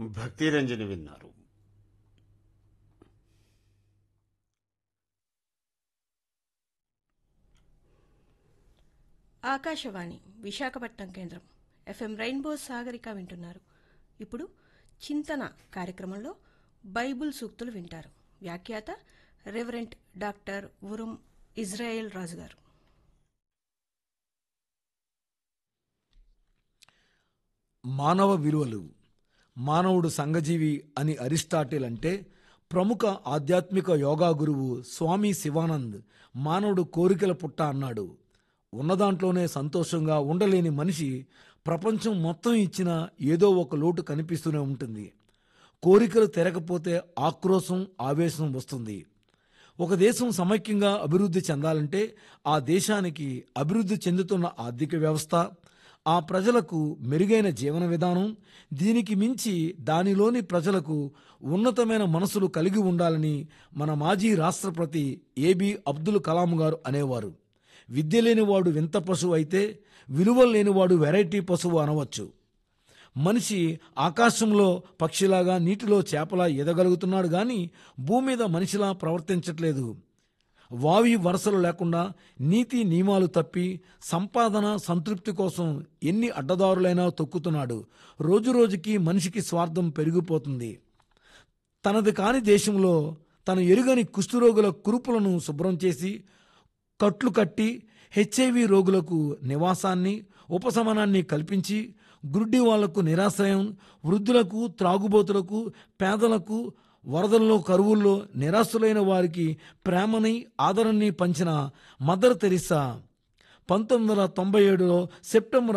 భక్తిరంజని విన్నారు ఆకాశవాణి విశాఖపట్నం కేంద్రం FM rainbow Sagarika వింటున్నారు ఇప్పుడు చింతన కార్యక్రమంలో బైబుల్ సూక్తులు వింటారు వ్యాఖ్యాత రెవరెంట్ డాక్టర్ ఉరుం ఇజ్రాయెల్ రాజు గారు మానవ విలువలు మానవుడు సంఘజీవి అని అరిస్టాటిల్ అంటే ప్రముఖ ఆధ్యాత్మిక యోగా గురువు స్వామి శివానంద్ మానవుడు కోరికల పుట్ట అన్నాడు ఉన్నదాంట్లోనే సంతోషంగా ఉండలేని మనిషి ప్రపంచం మొత్తం ఇచ్చినా ఏదో ఒక లోటు కనిపిస్తూనే ఉంటుంది కోరికలు తెరకపోతే ఆక్రోశం ఆవేశం వస్తుంది ఒక దేశం సమైక్యంగా అభివృద్ధి చెందాలంటే ఆ దేశానికి అభివృద్ధి చెందుతున్న ఆర్థిక వ్యవస్థ ఆ ప్రజలకు మెరుగైన జీవన విధానం దీనికి మించి దానిలోని ప్రజలకు ఉన్నతమైన మనసులు కలిగి ఉండాలని మన మాజీ రాష్ట్రపతి ఏబి అబ్దుల్ కలాం గారు అనేవారు విద్య లేనివాడు వింత పశువు అయితే విలువలు లేనివాడు వెరైటీ పశువు అనవచ్చు మనిషి ఆకాశంలో పక్షిలాగా నీటిలో చేపలా ఎదగలుగుతున్నాడు గాని భూమి మీద మనిషిలా ప్రవర్తించట్లేదు వావి వరసలు లేకుండా నీతి నియమాలు తప్పి సంపాదన సంతృప్తి కోసం ఎన్ని అడ్డదారులైనా తొక్కుతున్నాడు రోజురోజుకి మనిషికి స్వార్థం పెరిగిపోతుంది తనది కాని దేశంలో తన ఎరుగని కుష్ఠరోగుల కురుపులను శుభ్రం చేసి కట్లు కట్టి హెచ్ఐవి రోగులకు నివాసాన్ని ఉపశమనాన్ని కల్పించి గుడ్డి వాళ్లకు నిరాశ్రయం వృద్ధులకు త్రాగుబోతులకు పేదలకు వరదల్లో కరువుల్లో నిరాశులైన వారికి ప్రేమని ఆదరణని పంచిన మదర్ తెరిసా పంతొమ్మిది వందల తొంభై ఏడులో సెప్టెంబర్